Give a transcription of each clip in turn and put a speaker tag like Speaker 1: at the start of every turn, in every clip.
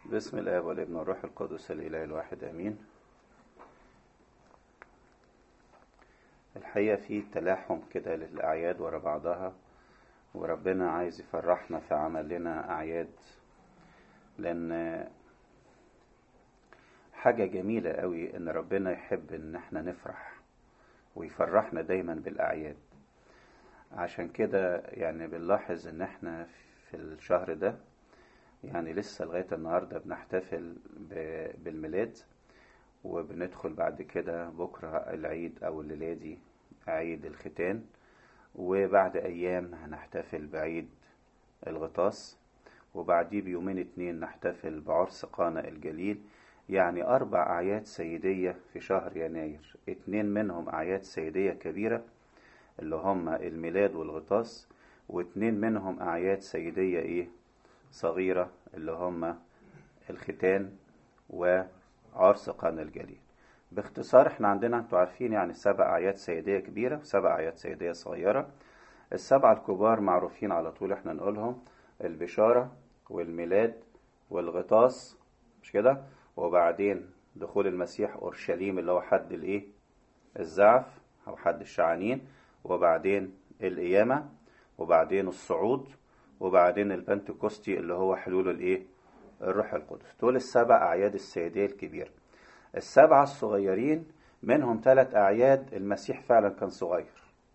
Speaker 1: باسم الآب والابن والروح القدس الإله الواحد آمين الحقيقة في تلاحم كده للأعياد ورا بعضها وربنا عايز يفرحنا في عملنا أعياد لأن حاجة جميلة قوي إن ربنا يحب إن احنا نفرح ويفرحنا دايما بالأعياد عشان كده يعني بنلاحظ إن احنا في الشهر ده يعني لسه لغاية النهاردة بنحتفل بالميلاد وبندخل بعد كده بكرة العيد أو الليلة دي عيد الختان وبعد أيام هنحتفل بعيد الغطاس وبعديه بيومين اتنين نحتفل بعرس قانا الجليل يعني أربع أعياد سيدية في شهر يناير اتنين منهم أعياد سيدية كبيرة اللي هم الميلاد والغطاس واتنين منهم أعياد سيدية إيه صغيرة اللي هم الختان وعرس قانا الجليل باختصار احنا عندنا انتوا عارفين يعني سبع أعياد سيدية كبيرة وسبع أعياد سيدية صغيرة السبعة الكبار معروفين على طول احنا نقولهم البشارة والميلاد والغطاس مش كده وبعدين دخول المسيح أورشليم اللي هو حد الايه الزعف أو حد الشعانين وبعدين القيامة وبعدين الصعود وبعدين البنتكوستي اللي هو حلول الايه الروح القدس دول السبع أعياد السيدية الكبيرة السبعة الصغيرين منهم ثلاث أعياد المسيح فعلا كان صغير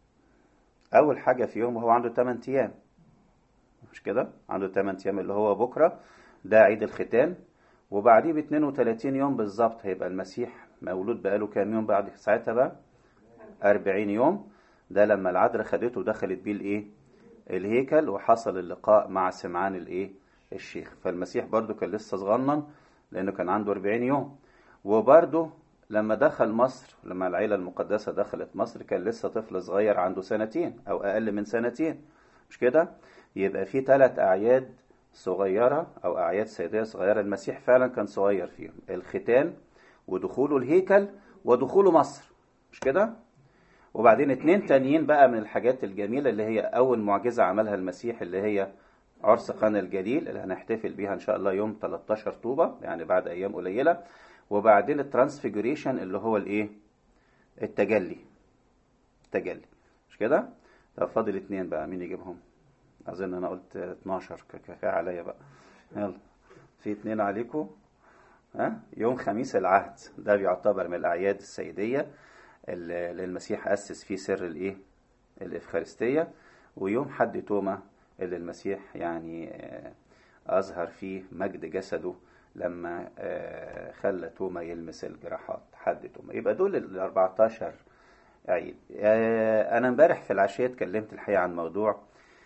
Speaker 1: أول حاجة فيهم هو عنده 8 أيام مش كده عنده 8 أيام اللي هو بكرة ده عيد الختان وبعديه ب 32 يوم بالظبط هيبقى المسيح مولود بقاله كام يوم بعد ساعتها بقى 40 يوم ده لما العذراء خدته ودخلت بيه الايه الهيكل وحصل اللقاء مع سمعان الايه الشيخ فالمسيح برضو كان لسه صغنن لانه كان عنده 40 يوم وبرضه لما دخل مصر لما العيلة المقدسة دخلت مصر كان لسه طفل صغير عنده سنتين أو أقل من سنتين مش كده؟ يبقى في ثلاث أعياد صغيرة أو أعياد سيدية صغيرة المسيح فعلا كان صغير فيهم الختان ودخوله الهيكل ودخوله مصر مش كده؟ وبعدين اتنين تانيين بقى من الحاجات الجميلة اللي هي أول معجزة عملها المسيح اللي هي عرس قنا الجليل اللي هنحتفل بيها إن شاء الله يوم 13 طوبة يعني بعد أيام قليلة وبعدين الترانسفيجوريشن اللي هو الايه التجلي التجلي مش كده طب فاضل اتنين بقى مين يجيبهم اظن انا قلت 12 كفايه عليا بقى يلا في اتنين عليكم ها يوم خميس العهد ده بيعتبر من الاعياد السيديه اللي المسيح اسس فيه سر الايه الافخارستيه ويوم حد توما اللي المسيح يعني اظهر فيه مجد جسده لما خلى توما يلمس الجراحات حد توما يبقى دول ال 14 عيد انا امبارح في العشيه اتكلمت الحقيقه عن موضوع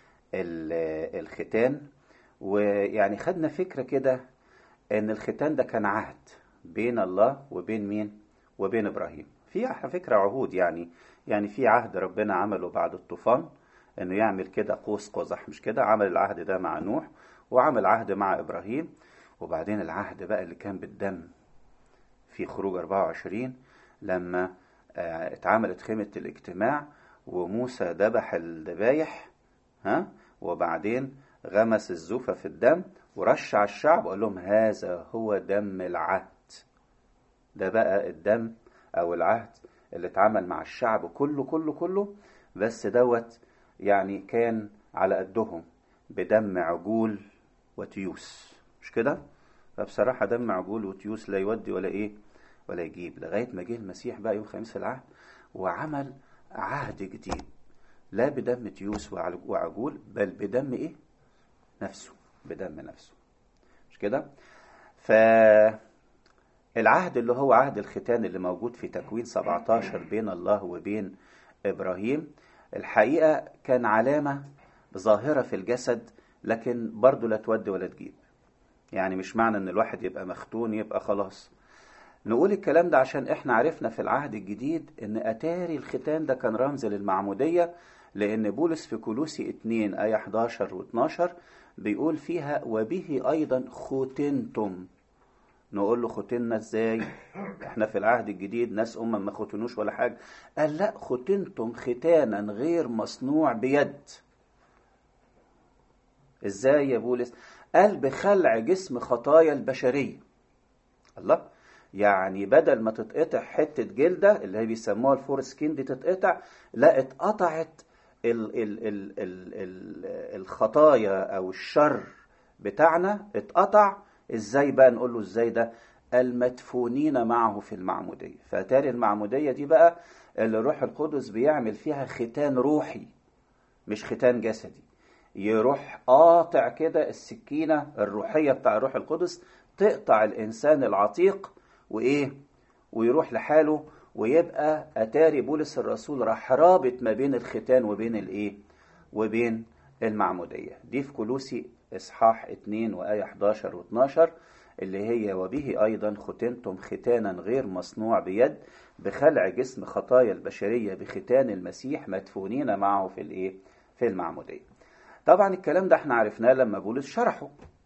Speaker 1: الختان ويعني خدنا فكره كده ان الختان ده كان عهد بين الله وبين مين وبين ابراهيم في على فكره عهود يعني يعني في عهد ربنا عمله بعد الطوفان انه يعمل كده قوس قزح مش كده عمل العهد ده مع نوح وعمل عهد مع ابراهيم وبعدين العهد بقى اللي كان بالدم في خروج 24 لما اتعملت خيمة الاجتماع وموسى ذبح الذبايح ها وبعدين غمس الزوفة في الدم ورشع الشعب وقال لهم هذا هو دم العهد ده بقى الدم او العهد اللي اتعمل مع الشعب كله كله كله بس دوت يعني كان على قدهم بدم عجول وتيوس مش كده فبصراحة دم عجول وتيوس لا يودي ولا ايه ولا يجيب لغاية ما جه المسيح بقى يوم خميس العهد وعمل عهد جديد لا بدم تيوس وعجول بل بدم ايه نفسه بدم نفسه مش كده فالعهد اللي هو عهد الختان اللي موجود في تكوين 17 بين الله وبين ابراهيم الحقيقة كان علامة ظاهرة في الجسد لكن برضه لا تودي ولا تجيب يعني مش معنى ان الواحد يبقى مختون يبقى خلاص نقول الكلام ده عشان احنا عرفنا في العهد الجديد ان اتاري الختان ده كان رمز للمعمودية لان بولس في كولوسي 2 آية 11 و12 بيقول فيها وبه ايضا ختنتم نقول له ختنا ازاي احنا في العهد الجديد ناس امم ما ختنوش ولا حاجة قال لا ختنتم ختانا غير مصنوع بيد ازاي يا بولس قال بخلع جسم خطايا البشرية الله يعني بدل ما تتقطع حتة جلدة اللي هي بيسموها الفور سكين دي تتقطع لا اتقطعت ال ال ال ال ال الخطايا او الشر بتاعنا اتقطع ازاي بقى نقول له ازاي ده المدفونين معه في المعمودية فاتاري المعمودية دي بقى اللي الروح القدس بيعمل فيها ختان روحي مش ختان جسدي يروح قاطع كده السكينة الروحية بتاع الروح القدس تقطع الإنسان العتيق وإيه ويروح لحاله ويبقى أتاري بولس الرسول راح رابط ما بين الختان وبين الإيه وبين المعمودية دي في كلوسي إصحاح 2 وآية 11 و12 اللي هي وبه أيضا ختنتم ختانا غير مصنوع بيد بخلع جسم خطايا البشرية بختان المسيح مدفونين معه في الإيه في المعمودية طبعا الكلام ده احنا عرفناه لما بولس شرحه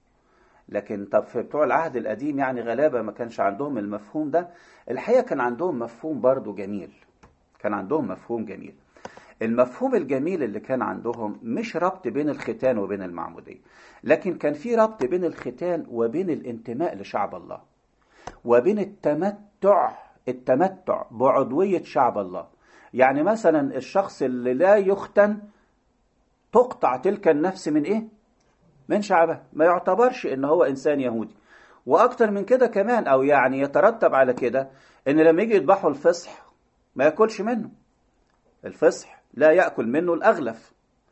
Speaker 1: لكن طب في بتوع العهد القديم يعني غلابة ما كانش عندهم المفهوم ده الحقيقة كان عندهم مفهوم برضو جميل كان عندهم مفهوم جميل المفهوم الجميل اللي كان عندهم مش ربط بين الختان وبين المعمودية لكن كان في ربط بين الختان وبين الانتماء لشعب الله وبين التمتع التمتع بعضوية شعب الله يعني مثلا الشخص اللي لا يختن تقطع تلك النفس من ايه من شعبها ما يعتبرش ان هو انسان يهودي واكتر من كده كمان او يعني يترتب على كده ان لما يجي يذبحوا الفصح ما ياكلش منه الفصح لا ياكل منه الاغلف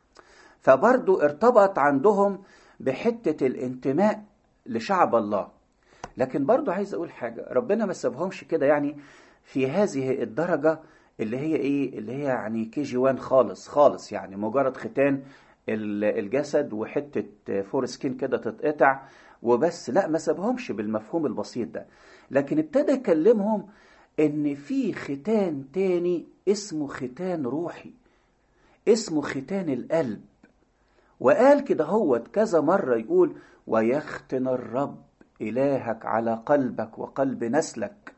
Speaker 1: فبرضو ارتبط عندهم بحته الانتماء لشعب الله لكن برضو عايز اقول حاجه ربنا ما سابهمش كده يعني في هذه الدرجه اللي هي ايه اللي هي يعني كي جي وان خالص خالص يعني مجرد ختان الجسد وحته فور سكين كده تتقطع وبس لا ما سابهمش بالمفهوم البسيط ده لكن ابتدى يكلمهم ان في ختان تاني اسمه ختان روحي اسمه ختان القلب وقال كده هوت كذا مرة يقول ويختن الرب إلهك على قلبك وقلب نسلك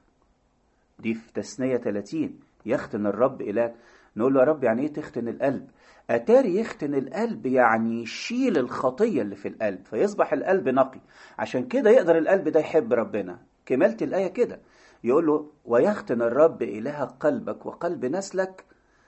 Speaker 1: دي في تثنية 30 يختن الرب إلهك نقول له يا رب يعني ايه تختن القلب أتاري يختن القلب يعني يشيل الخطية اللي في القلب فيصبح القلب نقي عشان كده يقدر القلب ده يحب ربنا كملت الآية كده يقول له ويختن الرب إلهك قلبك وقلب نسلك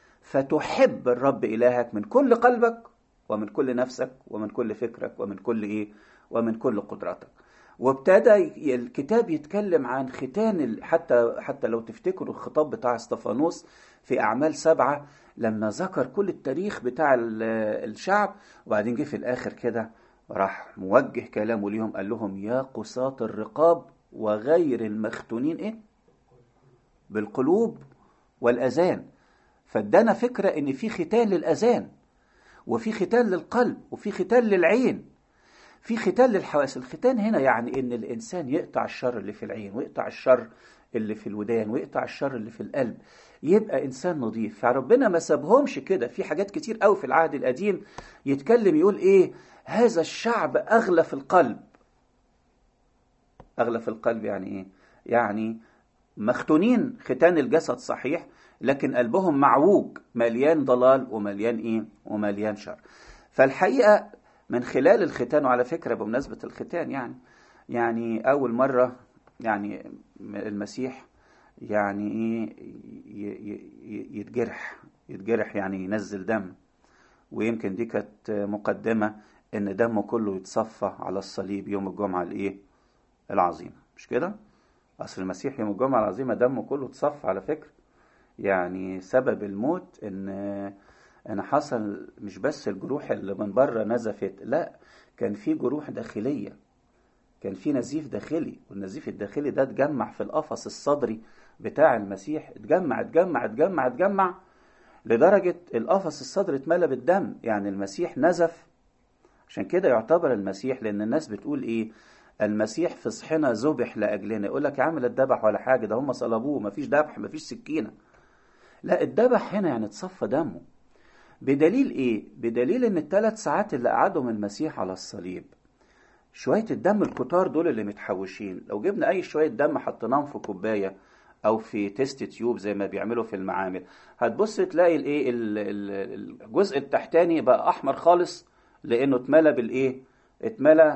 Speaker 1: فتحب الرب إلهك من كل قلبك ومن كل نفسك ومن كل فكرك ومن كل إيه ومن كل قدراتك وابتدى الكتاب يتكلم عن ختان حتى حتى لو تفتكروا الخطاب بتاع استفانوس في أعمال سبعة لما ذكر كل التاريخ بتاع الشعب وبعدين جه في الآخر كده راح موجه كلامه ليهم قال لهم يا قساة الرقاب وغير المختونين ايه بالقلوب والأذان فادانا فكرة ان في ختان للأذان وفي ختان للقلب وفي ختان للعين في ختان للحواس الختان هنا يعني ان الانسان يقطع الشر اللي في العين ويقطع الشر اللي في الودان ويقطع الشر اللي في القلب يبقى انسان نظيف فربنا ما سابهمش كده في حاجات كتير قوي في العهد القديم يتكلم يقول ايه هذا الشعب اغلى في القلب اغلى في القلب يعني ايه يعني مختونين ختان الجسد صحيح لكن قلبهم معوج مليان ضلال ومليان ايه ومليان شر فالحقيقه من خلال الختان وعلى فكره بمناسبه الختان يعني يعني اول مره يعني المسيح يعني ايه يتجرح يتجرح يعني ينزل دم ويمكن دي كانت مقدمه ان دمه كله يتصفى على الصليب يوم الجمعه الايه العظيمه مش كده اصل المسيح يوم الجمعه العظيمه دمه كله اتصفى على فكره يعني سبب الموت ان ان حصل مش بس الجروح اللي من بره نزفت لا كان في جروح داخليه كان في نزيف داخلي والنزيف الداخلي ده اتجمع في القفص الصدري بتاع المسيح اتجمع اتجمع اتجمع اتجمع لدرجة القفص الصدري اتملى بالدم يعني المسيح نزف عشان كده يعتبر المسيح لأن الناس بتقول إيه المسيح في صحنا ذبح لأجلنا يقول لك يا عم لا اتذبح ولا حاجة ده هم صلبوه مفيش ذبح مفيش سكينة لا اتذبح هنا يعني اتصفى دمه بدليل ايه بدليل ان الثلاث ساعات اللي قعدهم المسيح على الصليب شوية الدم الكتار دول اللي متحوشين لو جبنا اي شوية دم حطيناهم في كوباية او في تيست تيوب زي ما بيعملوا في المعامل هتبص تلاقي الايه الجزء التحتاني بقى احمر خالص لانه اتملى بالايه اتملى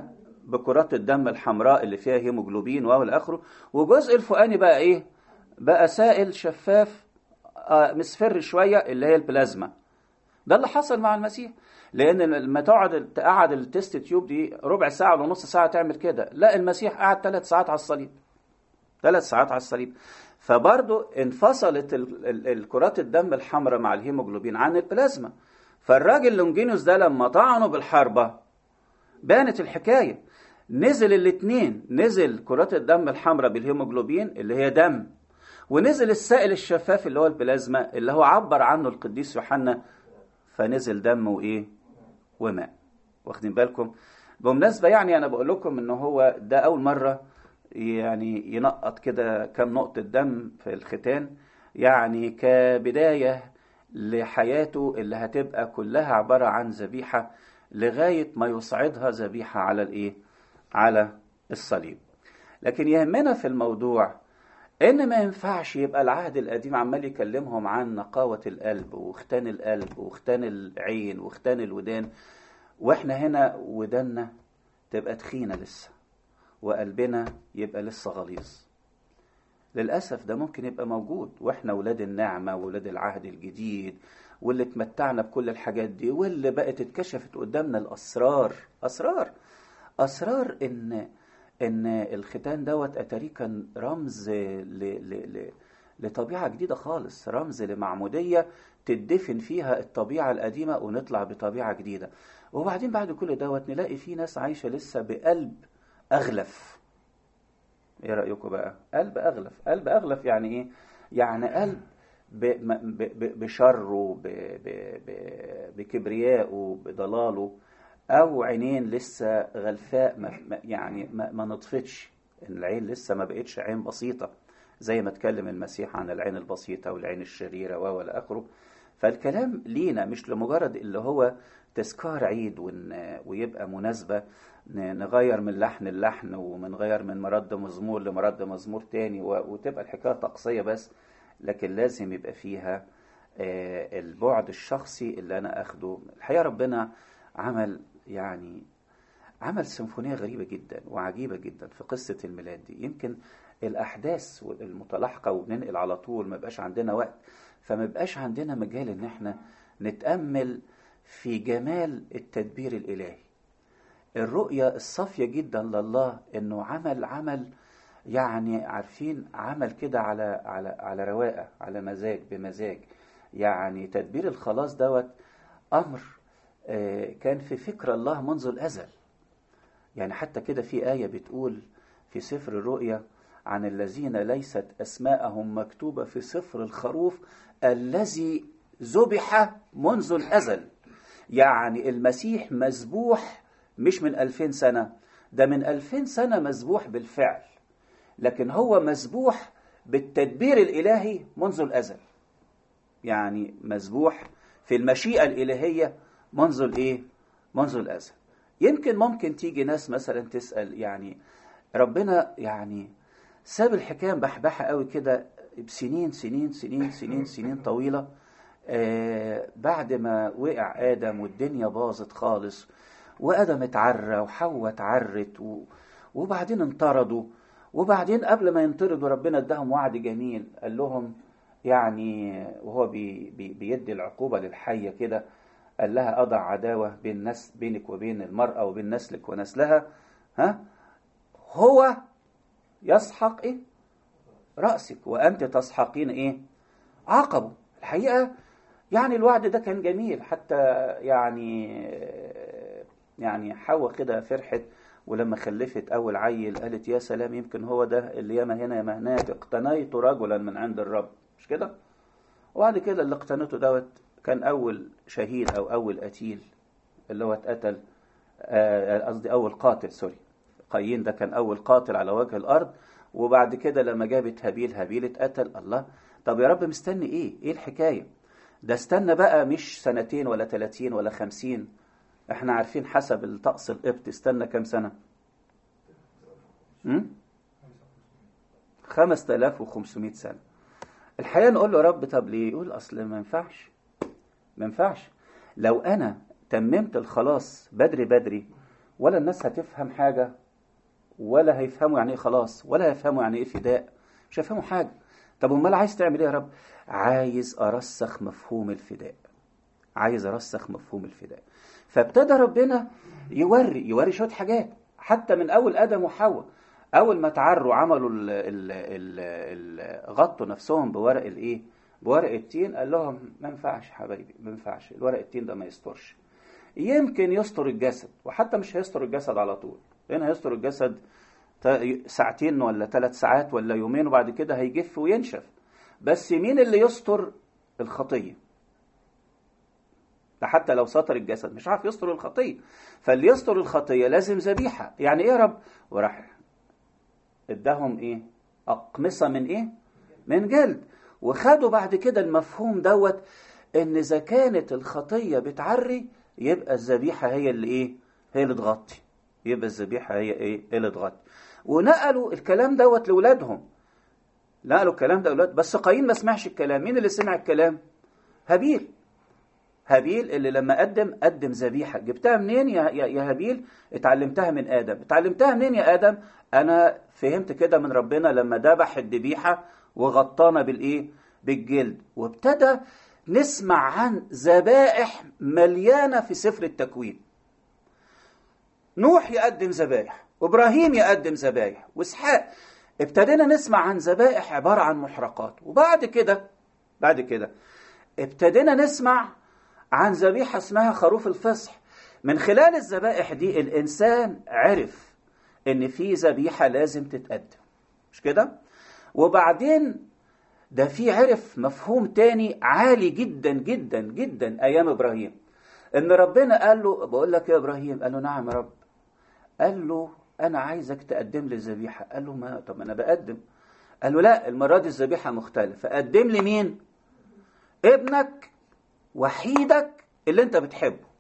Speaker 1: بكرات الدم الحمراء اللي فيها هيموجلوبين والى اخره والجزء الفوقاني بقى ايه بقى سائل شفاف آه، مصفر شويه اللي هي البلازما ده اللي حصل مع المسيح لان لما تقعد تقعد التست تيوب دي ربع ساعه ولا نص ساعه تعمل كده لا المسيح قعد ثلاث ساعات على الصليب ثلاث ساعات على الصليب فبرضه انفصلت ال- ال- الكرات الدم الحمراء مع الهيموجلوبين عن البلازما فالراجل لونجينوس ده لما طعنه بالحربه بانت الحكايه نزل الاثنين نزل كرات الدم الحمراء بالهيموجلوبين اللي هي دم ونزل السائل الشفاف اللي هو البلازما اللي هو عبر عنه القديس يوحنا فنزل دم وايه وماء واخدين بالكم بمناسبه يعني انا بقول لكم ان هو ده اول مره يعني ينقط كده كم نقطه دم في الختان يعني كبدايه لحياته اللي هتبقى كلها عباره عن ذبيحه لغايه ما يصعدها ذبيحه على الايه على الصليب لكن يهمنا في الموضوع ان ما ينفعش يبقى العهد القديم عمال يكلمهم عن نقاوة القلب وختان القلب وختان العين وختان الودان واحنا هنا ودنا تبقى تخينة لسه وقلبنا يبقى لسه غليظ للأسف ده ممكن يبقى موجود واحنا ولاد النعمة ولاد العهد الجديد واللي اتمتعنا بكل الحاجات دي واللي بقت اتكشفت قدامنا الأسرار أسرار أسرار إن ان الختان دوت اتاريه كان رمز ل... ل... ل... لطبيعه جديده خالص رمز لمعموديه تدفن فيها الطبيعه القديمه ونطلع بطبيعه جديده وبعدين بعد كل دوت نلاقي في ناس عايشه لسه بقلب اغلف ايه رايكم بقى قلب اغلف قلب اغلف يعني ايه يعني قلب ب... ب... ب... بشره ب... ب... ب... بكبريائه بضلاله او عينين لسه غلفاء ما يعني ما, ما نطفتش ان العين لسه ما بقتش عين بسيطه زي ما اتكلم المسيح عن العين البسيطه والعين الشريره والى اخره فالكلام لينا مش لمجرد اللي هو تذكار عيد ويبقى مناسبه نغير من لحن اللحن ومنغير من مرد مزمور لمرد مزمور تاني وتبقى الحكايه طقسيه بس لكن لازم يبقى فيها البعد الشخصي اللي انا اخده الحقيقه ربنا عمل يعني عمل سيمفونية غريبة جدا وعجيبة جدا في قصة الميلاد دي يمكن الأحداث المتلاحقة وبننقل على طول ما بقاش عندنا وقت فما بقاش عندنا مجال إن احنا نتأمل في جمال التدبير الإلهي الرؤية الصافية جدا لله إنه عمل عمل يعني عارفين عمل كده على على على رواقة على مزاج بمزاج يعني تدبير الخلاص دوت أمر كان في فكر الله منذ الأزل يعني حتى كده في آية بتقول في سفر الرؤيا عن الذين ليست أسماءهم مكتوبة في سفر الخروف الذي ذبح منذ الأزل يعني المسيح مذبوح مش من ألفين سنة ده من ألفين سنة مذبوح بالفعل لكن هو مذبوح بالتدبير الإلهي منذ الأزل يعني مذبوح في المشيئة الإلهية منذ الايه منذ الازل يمكن ممكن تيجي ناس مثلا تسال يعني ربنا يعني ساب الحكايه بحبحه قوي كده بسنين سنين سنين سنين سنين طويله آه بعد ما وقع ادم والدنيا باظت خالص وادم اتعرى وحواء اتعرت و... وبعدين انطردوا وبعدين قبل ما ينطردوا ربنا اداهم وعد جميل قال لهم يعني وهو بي بي بيدي العقوبه للحيه كده قال لها أضع عداوة بين نس بينك وبين المرأة وبين نسلك ونسلها ها هو يسحق إيه رأسك وأنت تسحقين إيه عقبه الحقيقة يعني الوعد ده كان جميل حتى يعني يعني حواء كده فرحت ولما خلفت أول عيل قالت يا سلام يمكن هو ده اللي ياما هنا ياما هناك اقتنيت رجلا من عند الرب مش كده وبعد كده اللي اقتنيته دوت كان أول شهيد أو أول قتيل اللي هو اتقتل قصدي أول قاتل سوري قايين ده كان أول قاتل على وجه الأرض وبعد كده لما جابت هابيل هابيل اتقتل الله طب يا رب مستني إيه؟ إيه الحكاية؟ ده استنى بقى مش سنتين ولا 30 ولا 50 احنا عارفين حسب الطقس القبط استنى كام سنة؟ 5500 سنة الحقيقة نقول له يا رب طب ليه؟ يقول أصل ما ينفعش ما ينفعش لو انا تممت الخلاص بدري بدري ولا الناس هتفهم حاجة ولا هيفهموا يعني ايه خلاص ولا هيفهموا يعني ايه فداء مش هيفهموا حاجة طب امال عايز تعمل ايه يا رب عايز ارسخ مفهوم الفداء عايز ارسخ مفهوم الفداء فابتدى ربنا يوري يوري شويه حاجات حتى من اول ادم وحواء اول ما تعروا عملوا ال ال ال ال غطوا نفسهم بورق الايه بورق التين قال لهم ما ينفعش حبايبي ما ينفعش الورق التين ده ما يسترش يمكن يستر الجسد وحتى مش هيستر الجسد على طول لان هيستر الجسد ساعتين ولا ثلاث ساعات ولا يومين وبعد كده هيجف وينشف بس مين اللي يستر الخطيه ده حتى لو سطر الجسد مش عارف يستر الخطيه فاللي يستر الخطيه لازم ذبيحه يعني ايه يا رب وراح اداهم ايه اقمصه من ايه من جلد وخدوا بعد كده المفهوم دوت ان اذا كانت الخطيه بتعري يبقى الذبيحه هي اللي ايه هي اللي تغطي يبقى الذبيحه هي ايه اللي تغطي ونقلوا الكلام دوت لاولادهم نقلوا الكلام ده لاولاد بس قايين ما سمعش الكلام مين اللي سمع الكلام هابيل هابيل اللي لما قدم قدم ذبيحه جبتها منين يا يا هابيل اتعلمتها من ادم اتعلمتها منين يا ادم انا فهمت كده من ربنا لما ذبح الذبيحه وغطانا بالايه بالجلد وابتدى نسمع عن ذبائح مليانه في سفر التكوين نوح يقدم ذبائح وابراهيم يقدم ذبائح واسحاق ابتدينا نسمع عن ذبائح عباره عن محرقات وبعد كده بعد كده ابتدينا نسمع عن ذبيحه اسمها خروف الفصح من خلال الذبائح دي الانسان عرف ان في ذبيحه لازم تتقدم مش كده وبعدين ده في عرف مفهوم تاني عالي جدا جدا جدا ايام ابراهيم ان ربنا قال له بقول لك يا ابراهيم قال له نعم يا رب قال له انا عايزك تقدم لي ذبيحه قال له ما طب انا بقدم قال له لا المره دي الذبيحه مختلفه قدم لي مين ابنك وحيدك اللي انت بتحبه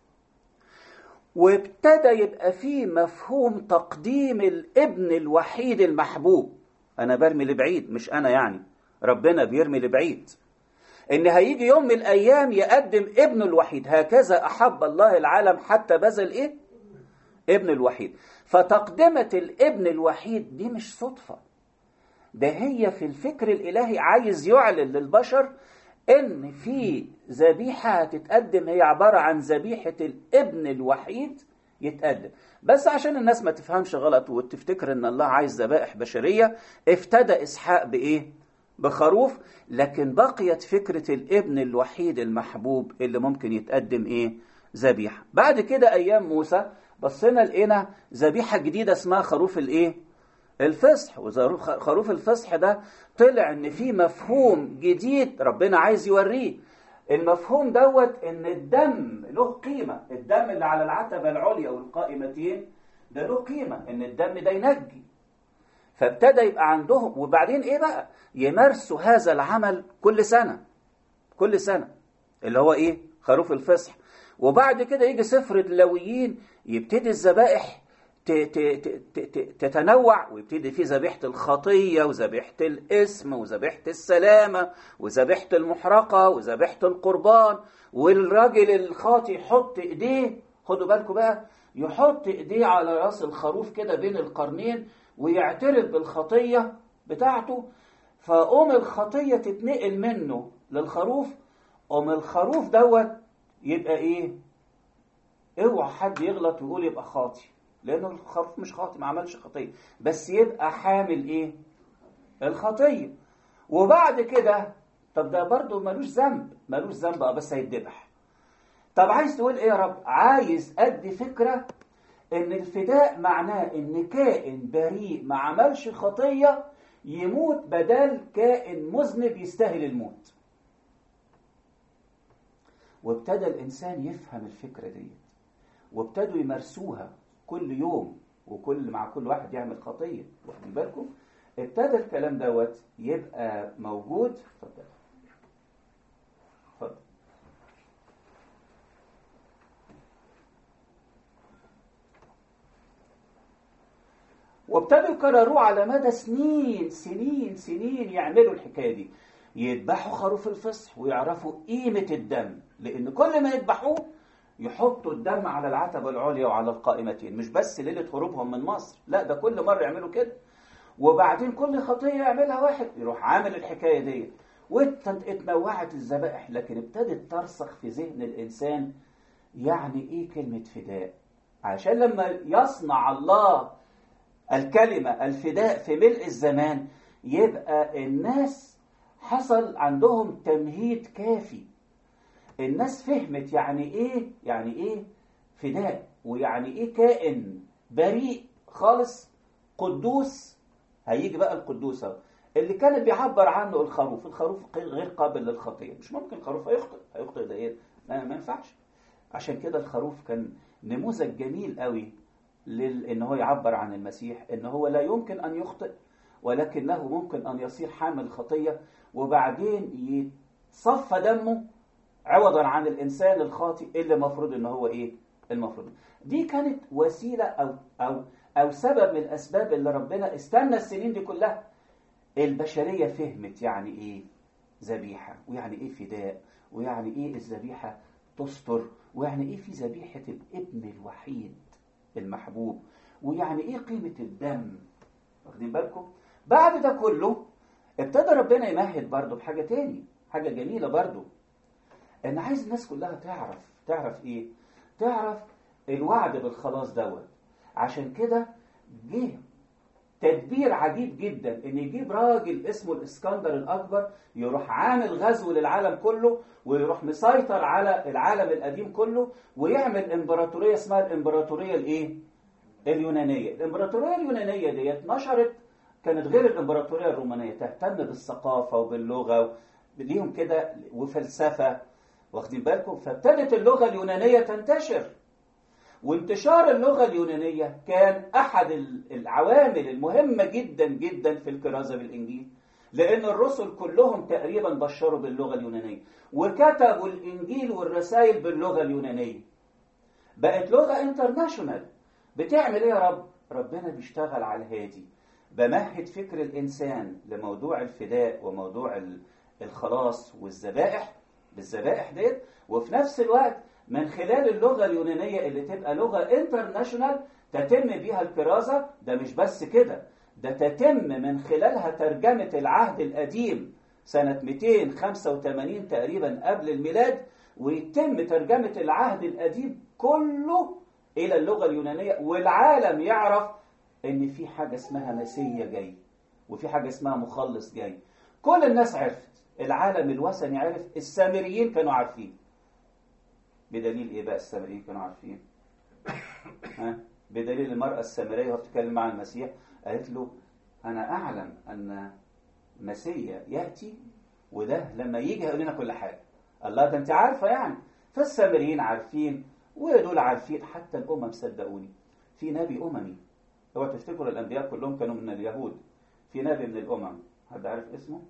Speaker 1: وابتدى يبقى فيه مفهوم تقديم الابن الوحيد المحبوب انا برمي لبعيد مش انا يعني ربنا بيرمي لبعيد ان هيجي يوم من الايام يقدم ابنه الوحيد هكذا احب الله العالم حتى بذل ايه ابن الوحيد فتقدمة الابن الوحيد دي مش صدفة ده هي في الفكر الالهي عايز يعلن للبشر ان في ذبيحه هتتقدم هي عباره عن ذبيحه الابن الوحيد يتقدم بس عشان الناس ما تفهمش غلط وتفتكر ان الله عايز ذبائح بشريه افتدى اسحاق بايه بخروف لكن بقيت فكره الابن الوحيد المحبوب اللي ممكن يتقدم ايه ذبيحه بعد كده ايام موسى بصينا لقينا ذبيحه جديده اسمها خروف الايه الفصح وخروف الفصح ده طلع ان في مفهوم جديد ربنا عايز يوريه المفهوم دوت ان الدم له قيمه الدم اللي على العتبه العليا والقائمتين ده له قيمه ان الدم ده ينجي فابتدى يبقى عندهم وبعدين ايه بقى يمارسوا هذا العمل كل سنه كل سنه اللي هو ايه خروف الفصح وبعد كده يجي سفر اللويين يبتدي الذبائح تتنوع ويبتدي في ذبيحة الخطية وذبيحة الاسم وذبيحة السلامة وذبيحة المحرقة وذبيحة القربان والراجل الخاطي يحط ايديه خدوا بالكم بقى يحط ايديه على راس الخروف كده بين القرنين ويعترف بالخطية بتاعته فقوم الخطية تتنقل منه للخروف قوم الخروف دوت يبقى ايه اوعى حد يغلط ويقول يبقى خاطي لانه الخروف مش خاطي ما عملش خطيه بس يبقى حامل ايه الخطيه وبعد كده طب ده برضه ملوش ذنب ملوش ذنب اه بس هيتذبح طب عايز تقول ايه يا رب عايز ادي فكره ان الفداء معناه ان كائن بريء ما عملش خطيه يموت بدل كائن مذنب يستاهل الموت وابتدى الانسان يفهم الفكره دي وابتدوا يمارسوها كل يوم وكل مع كل واحد يعمل خطيه واخدين بالكم ابتدى الكلام دوت يبقى موجود اتفضل اتفضل وابتدوا يكرروه على مدى سنين سنين سنين يعملوا الحكايه دي يذبحوا خروف الفصح ويعرفوا قيمه الدم لان كل ما يذبحوه يحطوا الدم على العتبة العليا وعلى القائمتين مش بس ليلة هروبهم من مصر لا ده كل مرة يعملوا كده وبعدين كل خطية يعملها واحد يروح عامل الحكاية دي واتنوعت الذبائح لكن ابتدت ترسخ في ذهن الإنسان يعني إيه كلمة فداء عشان لما يصنع الله الكلمة الفداء في ملء الزمان يبقى الناس حصل عندهم تمهيد كافي الناس فهمت يعني ايه يعني ايه فداء ويعني ايه كائن بريء خالص قدوس هيجي بقى القدوس اهو اللي كان بيعبر عنه الخروف الخروف غير قابل للخطيه مش ممكن الخروف هيخطئ هيخطئ ده ايه ما, ما ينفعش عشان كده الخروف كان نموذج جميل قوي لل... ان هو يعبر عن المسيح ان هو لا يمكن ان يخطئ ولكنه ممكن ان يصير حامل خطيه وبعدين يتصفى دمه عوضا عن الانسان الخاطئ اللي المفروض ان هو ايه المفروض دي كانت وسيله او او او سبب من الاسباب اللي ربنا استنى السنين دي كلها البشريه فهمت يعني ايه ذبيحه ويعني ايه فداء ويعني ايه الذبيحه تستر ويعني ايه في ذبيحه الابن الوحيد المحبوب ويعني ايه قيمه الدم واخدين بالكم بعد ده كله ابتدى ربنا يمهد برضه بحاجه تاني حاجه جميله برضه ان عايز الناس كلها تعرف تعرف ايه تعرف الوعد بالخلاص دوت عشان كده جه تدبير عجيب جدا ان يجيب راجل اسمه الاسكندر الاكبر يروح عامل غزو للعالم كله ويروح مسيطر على العالم القديم كله ويعمل امبراطوريه اسمها الامبراطوريه الايه اليونانيه الامبراطوريه اليونانيه ديت نشرت كانت غير الامبراطوريه الرومانيه تهتم بالثقافه وباللغه ليهم كده وفلسفه واخدين بالكم فابتدت اللغه اليونانيه تنتشر وانتشار اللغة اليونانية كان أحد العوامل المهمة جدا جدا في الكرازة بالإنجيل لأن الرسل كلهم تقريبا بشروا باللغة اليونانية وكتبوا الإنجيل والرسائل باللغة اليونانية بقت لغة انترناشونال بتعمل إيه يا رب؟ ربنا بيشتغل على الهادي بمهد فكر الإنسان لموضوع الفداء وموضوع الخلاص والذبائح بالذبائح ديت وفي نفس الوقت من خلال اللغة اليونانية اللي تبقى لغة انترناشونال تتم بيها الكرازة ده مش بس كده ده تتم من خلالها ترجمة العهد القديم سنة 285 تقريبا قبل الميلاد ويتم ترجمة العهد القديم كله إلى اللغة اليونانية والعالم يعرف إن في حاجة اسمها مسيا جاي وفي حاجة اسمها مخلص جاي كل الناس عرفت العالم الوثني عرف السامريين كانوا عارفين بدليل ايه بقى السامريين كانوا عارفين ها بدليل المرأة السامرية وهي بتتكلم مع المسيح قالت له أنا أعلم أن مسيا يأتي وده لما يجي هيقول لنا كل حاجة الله ده أنت عارفة يعني فالسامريين عارفين ودول عارفين حتى الأمم صدقوني في نبي أممي هو تفتكروا الأنبياء كلهم كانوا من اليهود في نبي من الأمم حد عارف اسمه؟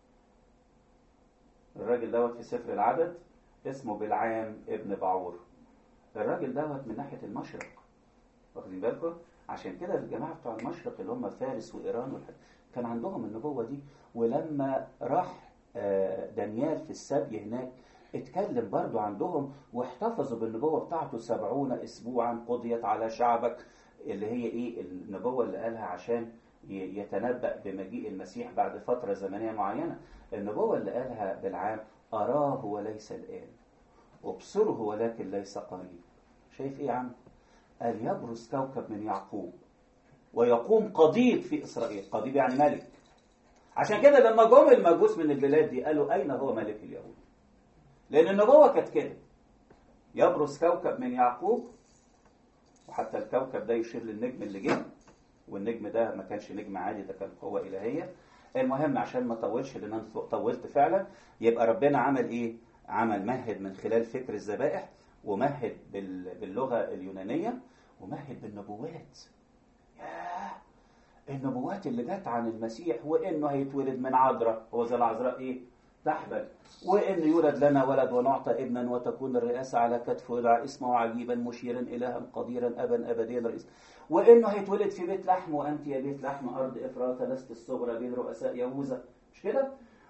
Speaker 1: الراجل دوت في سفر العدد اسمه بلعام ابن بعور الراجل دوت من ناحية المشرق واخدين بالكم عشان كده الجماعة بتوع المشرق اللي هم فارس وإيران والحاجة كان عندهم النبوة دي ولما راح دانيال في السبي هناك اتكلم برضو عندهم واحتفظوا بالنبوة بتاعته سبعون أسبوعا قضيت على شعبك اللي هي إيه النبوة اللي قالها عشان يتنبأ بمجيء المسيح بعد فترة زمنية معينة النبوة اللي قالها بالعام أراه وليس الآن أبصره ولكن ليس قريب شايف إيه يا عم قال يبرز كوكب من يعقوب ويقوم قضيب في إسرائيل قضيب يعني ملك عشان كده لما جم المجوس من البلاد دي قالوا أين هو ملك اليهود لأن النبوة كانت كده يبرز كوكب من يعقوب وحتى الكوكب ده يشير للنجم اللي جه والنجم ده ما كانش نجم عادي ده كان قوة إلهية المهم عشان ما اطولش لان انا طولت فعلا يبقى ربنا عمل ايه عمل مهد من خلال فكر الذبائح ومهد باللغه اليونانيه ومهد بالنبوات ياه النبوات اللي جت عن المسيح وانه هيتولد من عذراء هو زي العذراء ايه تحبل وان يولد لنا ولد ونعطى ابنا وتكون الرئاسه على كتفه يدعى اسمه عجيبا مشيرا الها قديرا ابا ابديا رئيس وانه هيتولد في بيت لحم وانت يا بيت لحم ارض افراط لست الصغرى بين رؤساء يهوذا مش كده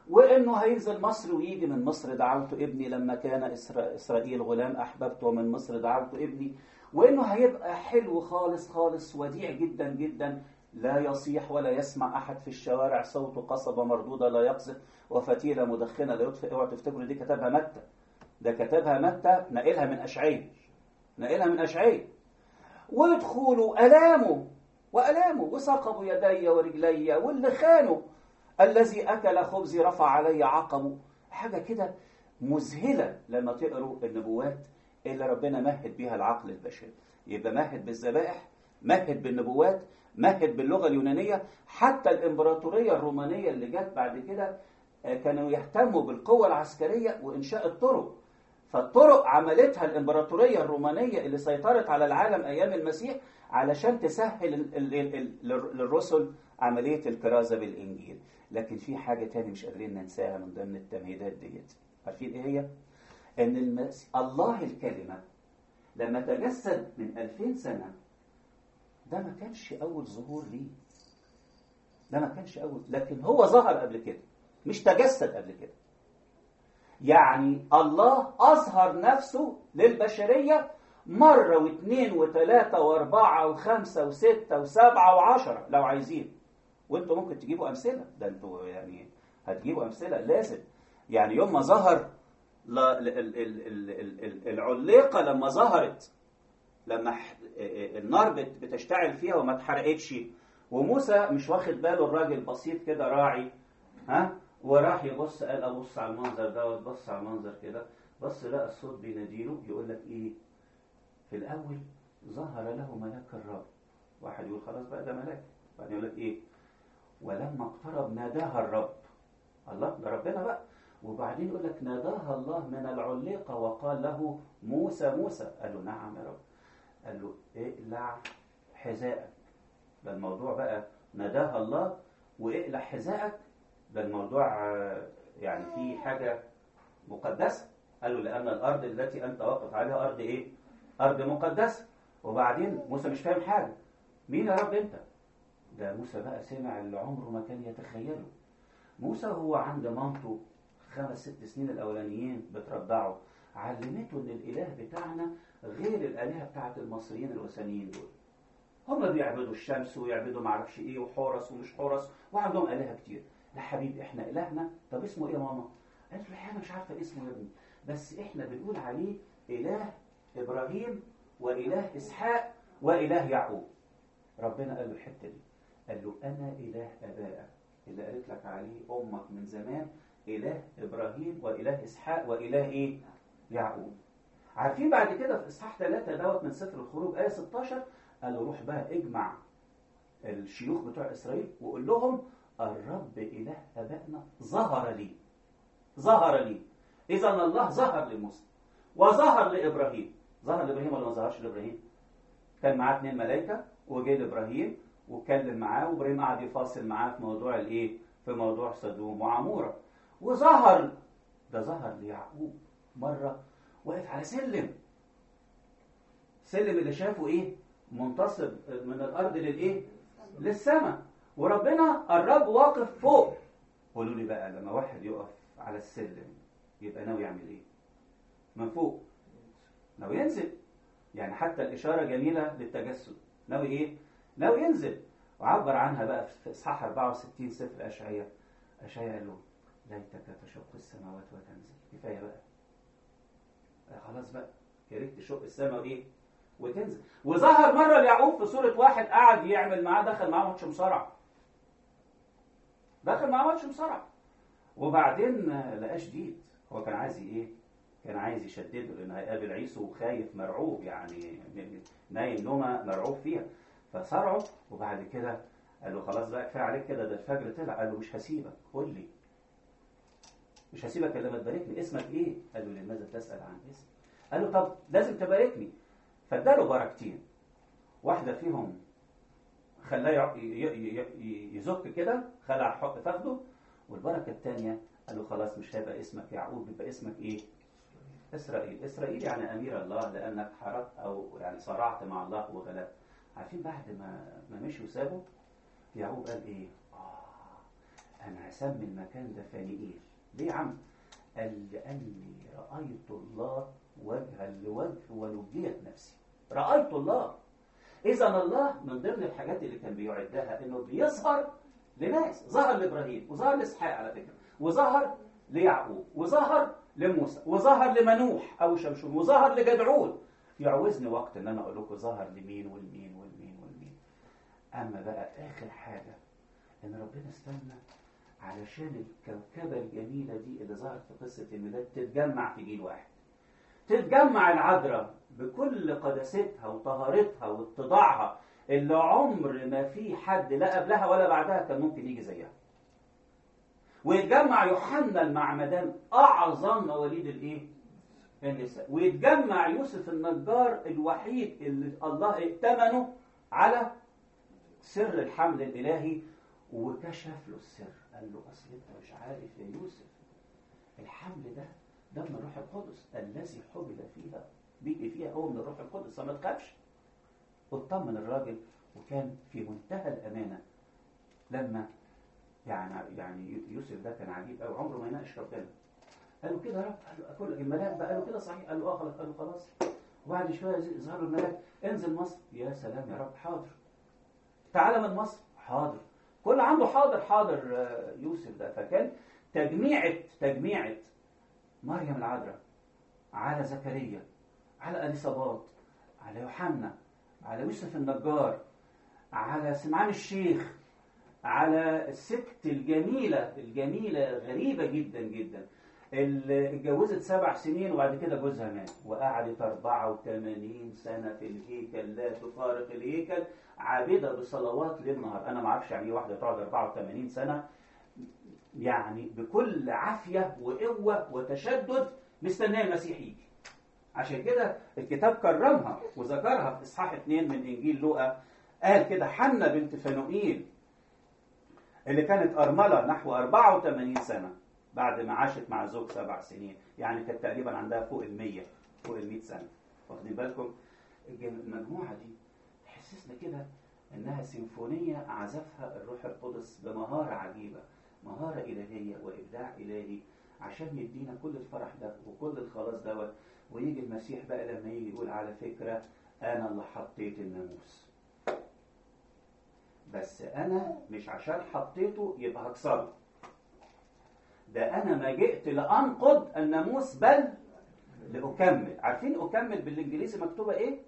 Speaker 2: وانه هينزل مصر ويجي من مصر دعوت ابني لما كان إسرا- اسرائيل غلام احببته ومن مصر دعوت ابني وانه هيبقى حلو خالص خالص وديع جدا جدا لا يصيح ولا يسمع احد في الشوارع صوت قصبه مردوده لا يقذف وفتيله مدخنه لا يطفئ اوعوا تفتكروا دي كتبها متى ده كتبها متى نقلها من اشعياء نقلها من اشعياء ويدخلوا الامه والامه وثقبوا يدي ورجلي واللي خانوا الذي اكل خبزي رفع علي عقبه حاجه كده مذهله لما تقروا النبوات اللي ربنا مهد بيها العقل البشري يبقى مهد بالذبائح مهد بالنبوات مهد باللغه اليونانيه حتى الامبراطوريه الرومانيه اللي جت بعد كده آه، كانوا يهتموا بالقوه العسكريه وانشاء الطرق فالطرق عملتها الامبراطوريه الرومانيه اللي سيطرت على العالم ايام المسيح علشان تسهل ال- ال- ال- ال- للرسل عمليه الكرازه بالانجيل لكن في حاجه تاني مش قادرين ننساها من ضمن التمهيدات ديت عارفين ايه هي ان المس... الله الكلمه لما تجسد من 2000 سنه ده ما كانش اول ظهور ليه ده ما كانش اول لكن هو ظهر قبل كده مش تجسد قبل كده يعني الله أظهر نفسه للبشرية مرة واثنين وثلاثة وأربعة وخمسة وستة وسبعة وعشرة لو عايزين وانتوا ممكن تجيبوا أمثلة ده انتوا يعني هتجيبوا أمثلة لازم يعني يوم ما ظهر ل- ال- ال- ال- ال- ال- العليقة لما ظهرت لما ح- النار بت- بتشتعل فيها وما اتحرقتش وموسى مش واخد باله الراجل بسيط كده راعي ها وراح يبص قال ابص على المنظر دوت بص على المنظر كده بص لقى الصوت بيناديله يقول لك ايه في الاول ظهر له ملاك الرب واحد يقول خلاص بقى ده ملاك بعدين يقول لك ايه ولما اقترب ناداها الرب الله ده ربنا بقى وبعدين يقول لك ناداها الله من العليقه وقال له موسى موسى قال له نعم يا رب قال له اقلع حذائك ده الموضوع بقى ناداها الله واقلع حذائك ده الموضوع آه، يعني في حاجة مقدسة قال له لأن الأرض التي أنت واقف عليها أرض إيه؟ أرض مقدسة وبعدين موسى مش فاهم حاجة مين يا رب أنت؟ ده موسى بقى سمع اللي عمره ما كان يتخيله موسى هو عند مامته خمس ست سنين الأولانيين بترضعه علمته إن الإله بتاعنا غير الآلهة بتاعت المصريين الوثنيين دول هم بيعبدوا الشمس ويعبدوا معرفش ايه وحورس ومش حورس وعندهم آلهة كتير لا حبيبي احنا إلهنا طب اسمه ايه يا ماما؟ قالت له الحقيقة أنا مش عارفة اسمه يا ابني بس احنا بنقول عليه إله إبراهيم وإله إسحاق وإله يعقوب ربنا قال له الحتة دي قال له أنا إله آبائك اللي قالت لك عليه أمك من زمان إله إبراهيم وإله إسحاق وإله إيه؟ يعقوب عارفين بعد كده في إصحاح ثلاثة دوت من سفر الخروج آية 16 قال له روح بقى اجمع الشيوخ بتوع إسرائيل وقول لهم الرب إله آبائنا ظهر لي ظهر لي إذا الله ظهر لموسى وظهر لإبراهيم ظهر لإبراهيم ولا ما ظهرش لإبراهيم كان معاه اثنين ملائكة وجه لإبراهيم واتكلم معاه وإبراهيم قعد يفاصل معاه في موضوع الإيه في موضوع سدوم وعمورة وظهر ده ظهر ليعقوب مرة واقف على سلم سلم اللي شافه إيه منتصب من الأرض للإيه للسماء وربنا الرب واقف فوق قولوا لي بقى لما واحد يقف على السلم يبقى ناوي يعمل ايه من فوق ناوي ينزل يعني حتى الإشارة جميلة للتجسد ناوي ايه ناوي ينزل وعبر عنها بقى في إصحاح 64 سفر أشعياء أشعياء قال له ليتك تشق السماوات وتنزل كفاية بقى آه خلاص بقى يا ريت تشق السماء وايه وتنزل وظهر مرة ليعقوب في صورة واحد قاعد يعمل معاه دخل معاه ماتش مصارعة دخل معاه ماتش مصارعة وبعدين آه، لقاه شديد هو كان عايز ايه كان عايز يشدده لان هيقابل عيسو وخايف مرعوب يعني نايم نومه مرعوب فيها فصرعه وبعد كده قال له خلاص بقى كفايه عليك كده ده الفجر طلع قال له مش هسيبك قول لي مش هسيبك الا ما تباركني اسمك ايه؟ قال له لماذا تسال عن اسمي؟ قال له طب لازم تباركني فاداله بركتين واحده فيهم خلاه يع- ي- ي- ي- يزك كده خلع حق فخده والبركه الثانيه قال له خلاص مش هيبقى اسمك يعقوب يبقى اسمك ايه؟ اسرائيل، اسرائيل يعني امير الله لانك حاربت او يعني صارعت مع الله وغلبت. عارفين بعد ما ما مشي وسابه يعقوب قال ايه؟ اه أنا هسمي المكان ده فانيئيل ليه يا عم؟ قال لأني رأيت الله وجها لوجه ونجيت نفسي رأيت الله إذا الله من ضمن الحاجات اللي كان بيعدها إنه بيظهر لناس ظهر لإبراهيم وظهر لإسحاق على فكرة وظهر ليعقوب وظهر لموسى وظهر لمنوح أو شمشون وظهر لجدعون يعوزني وقت إن أنا أقول لكم ظهر لمين والمين والمين والمين أما بقى آخر حاجة إن ربنا استنى علشان الكوكبة الجميلة دي اللي ظهرت في قصة الميلاد تتجمع في جيل واحد تتجمع العذراء بكل قداستها وطهارتها واتضاعها اللي عمر ما في حد لا قبلها ولا بعدها كان ممكن يجي زيها ويتجمع يوحنا المعمدان اعظم مواليد الايه النساء ويتجمع يوسف النجار الوحيد اللي الله ائتمنه على سر الحمل الالهي وكشف له السر قال له اصل انت مش عارف يا يوسف الحمل ده ده من الروح القدس الذي حبل فيها بيجي فيها هو من الروح القدس فما تخافش واطمن الراجل وكان في منتهى الامانه لما يعني يعني يوسف ده كان عجيب قوي عمره ما يناقش ربنا قال له كده يا رب قال له اكل الملاك بقى قال له كده صحيح قال له اه خلاص قال له خلاص وبعد شويه ظهر الملاك انزل مصر يا سلام يا رب حاضر تعالى من مصر حاضر كل عنده حاضر حاضر يوسف ده فكان تجميعة تجميعة مريم العذراء على زكريا على اليصابات على يوحنا على يوسف النجار على سمعان الشيخ على الست الجميلة الجميلة غريبة جدا جدا اللي اتجوزت سبع سنين وبعد كده جوزها مات وقعدت 84 سنة في الهيكل لا تفارق الهيكل عابدة بصلوات ليل نهار أنا ما أعرفش يعني إيه واحدة تقعد 84 سنة يعني بكل عافية وقوة وتشدد مستنية المسيح يجي عشان كده الكتاب كرمها وذكرها في إصحاح 2 من إنجيل لوقا قال كده حنة بنت فنوئيل اللي كانت أرملة نحو 84 سنة بعد ما عاشت مع زوج سبع سنين يعني كانت تقريبا عندها فوق المية فوق المية سنة واخدين بالكم المجموعة دي تحسسنا كده انها سيمفونية عزفها الروح القدس بمهارة عجيبة مهارة إلهية وإبداع إلهي عشان يدينا كل الفرح ده وكل الخلاص دوت ويجي المسيح بقى لما يجي يقول على فكرة أنا اللي حطيت الناموس بس أنا مش عشان حطيته يبقى هكسره ده أنا ما جئت لأنقض الناموس بل لأكمل عارفين أكمل بالإنجليزي مكتوبة إيه؟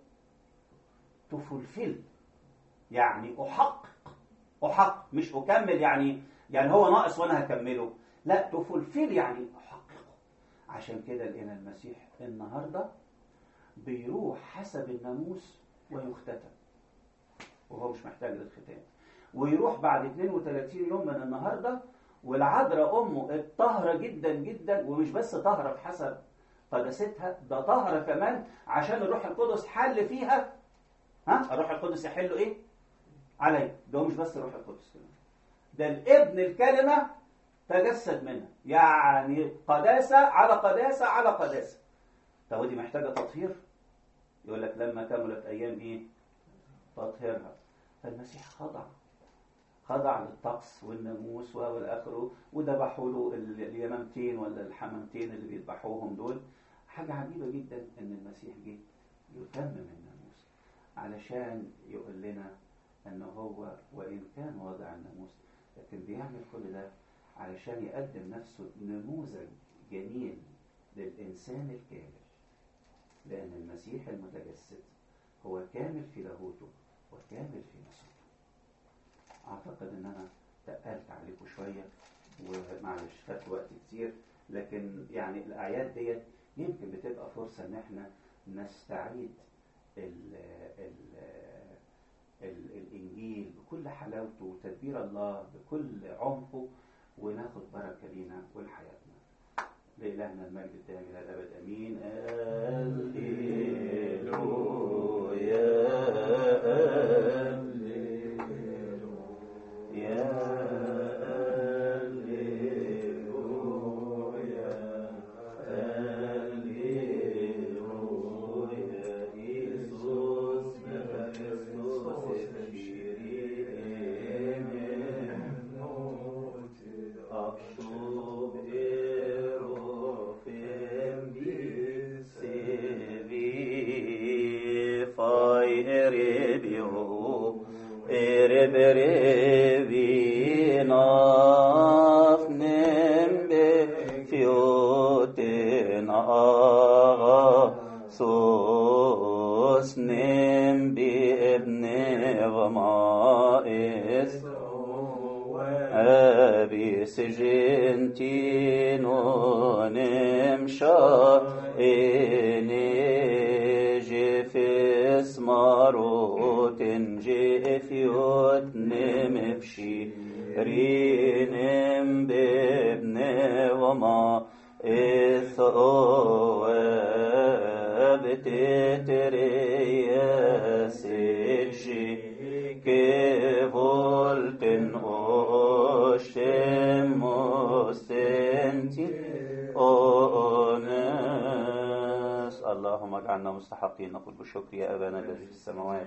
Speaker 2: تفلفل يعني أحقق أحقق مش أكمل يعني يعني هو ناقص وأنا هكمله لا تفلفل يعني أحققه عشان كده لقينا المسيح النهاردة بيروح حسب الناموس ويختتم وهو مش محتاج للختان ويروح بعد 32 يوم من النهارده والعذراء امه الطاهره جدا جدا ومش بس طاهره بحسب قداستها ده طاهره كمان عشان الروح القدس حل فيها ها الروح القدس يحل ايه؟ عليه ده مش بس الروح القدس كمان ده الابن الكلمه تجسد منها يعني قداسه على قداسه على قداسه طب ودي محتاجه تطهير يقول لك لما كملت ايام ايه؟ تطهيرها فالمسيح خضع خضع للطقس والناموس والى اخره وذبحوا له اليمامتين ولا الحمامتين اللي بيذبحوهم دول حاجه عجيبه جدا ان المسيح جه يتمم الناموس علشان يقول لنا ان هو وان كان وضع الناموس لكن بيعمل كل ده علشان يقدم نفسه نموذج جميل للانسان الكامل لان المسيح المتجسد هو كامل في لاهوته وكامل في نصرته اعتقد ان انا تقلت عليكم شويه ومعلش خدت وقت كتير لكن يعني الاعياد ديت يمكن بتبقى فرصه ان احنا نستعيد ال ال ال الانجيل بكل حلاوته وتدبير الله بكل عمقه وناخد بركه لينا ولحياتنا لإلهنا المجد الدائم إلى الأبد أمين
Speaker 1: nafnem be fioten aga sos nem bi ebne vama es أبي سجنتين ونمشى إني في اسماروت في يتنم بشي رينم بابن وما إثواب تتريسي كفولتن أوشم مستنتي أونس اللهم اجعلنا مستحقين نقول بالشكر يا أبانا الذي في السماوات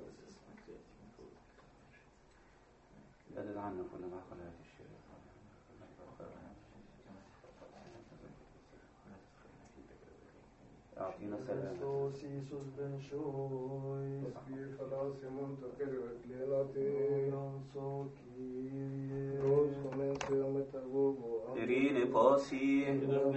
Speaker 1: بدل عنا كل ما خلقت الشريك أعطينا سلام
Speaker 3: Kristus Jesus ben Shoy,
Speaker 4: Vi förlaser munter lelati.
Speaker 3: så Kyrie.
Speaker 4: Ros comencer metagogo.
Speaker 1: إريني قاسي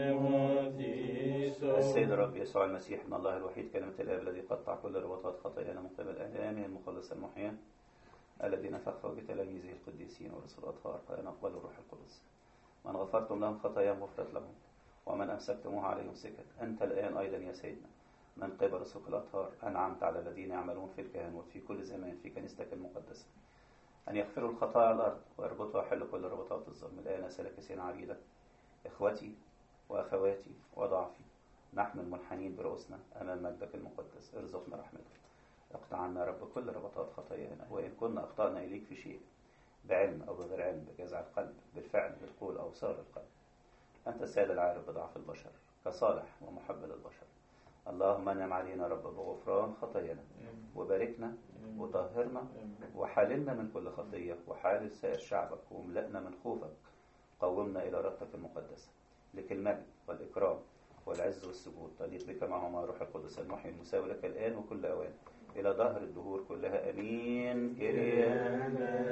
Speaker 1: السيد الرب يسوع المسيح من الله الوحيد كلمة الآب الذي قطع كل رباطات خطايانا من قبل آلامه المخلص المحيا الذي نفخ بتلاميذه القديسين ورسل الأطهار قال نقبل الروح القدس من غفرتم لهم خطاياهم غفرت لهم ومن أمسكتموها عليهم سكت أنت الآن أيضا يا سيدنا من قبل رسل الأطهار أنعمت على الذين يعملون في الكهنوت في كل زمان في كنيستك المقدسة أن يغفروا الخطايا على الأرض ويربطوا ويحلوا كل ربطات الظلم الآن سلكسين عريضة إخوتي وأخواتي وضعفي نحن المنحنين برؤوسنا أمام مجدك المقدس ارزقنا رحمتك اقطع عنا يا رب كل ربطات خطايانا وإن كنا أخطأنا إليك في شيء بعلم أو بغير علم بجزع القلب بالفعل بالقول أو صار القلب أنت السيد العارف بضعف البشر كصالح ومحب للبشر اللهم انعم علينا رب بغفران خطايانا وباركنا وطهرنا وحاللنا من كل خطية وحالل سائر شعبك واملأنا من خوفك قومنا إلى ربك المقدسة لك المجد والإكرام والعز والسجود تليق بك معهما روح القدس المحيي المساوي لك الآن وكل أوان إلى ظهر الدهور كلها أمين كريا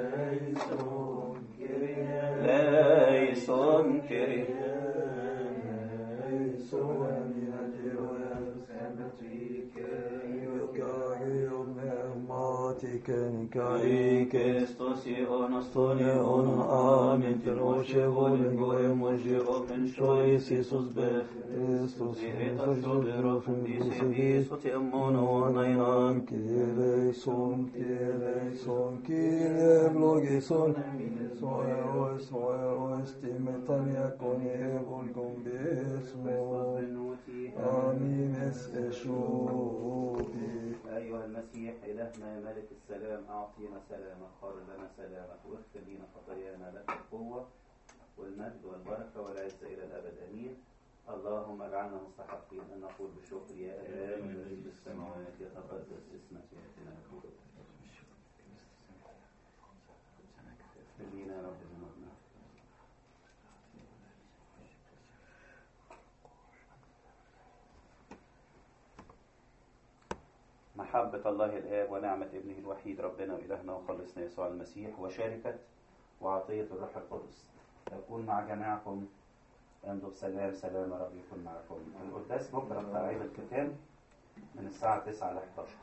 Speaker 1: ليسون كريا Kristus i onostone on amen til oče voljen gojem ože open šois Isus be
Speaker 3: Kristus
Speaker 1: Ziheta sodero fundisi viso te ammono onainan
Speaker 3: Kyrie Kyrie Kyrie eblogison Soeros soeros timetania con evolgum besmo Amin es eshubi
Speaker 1: أيها المسيح إلهنا يا ملك السلام أعطينا سلامك قر لنا سلامك واغفر لنا خطايانا لك القوة والمجد والبركة والعزة إلى الأبد أمين اللهم اجعلنا مستحقين أن نقول بشكر يا أبانا الذي في السماوات يتقدس اسمك يأتي ملكوتك اغفر لنا يا رب ذنوبنا محبة الله الآب ونعمة ابنه الوحيد ربنا وإلهنا وخلصنا يسوع المسيح وشركة وعطية الروح القدس تكون مع جميعكم امضوا بسلام سلام رب يكون معكم القداس بكرة بتاع عيد الختام من الساعة 9 ل 11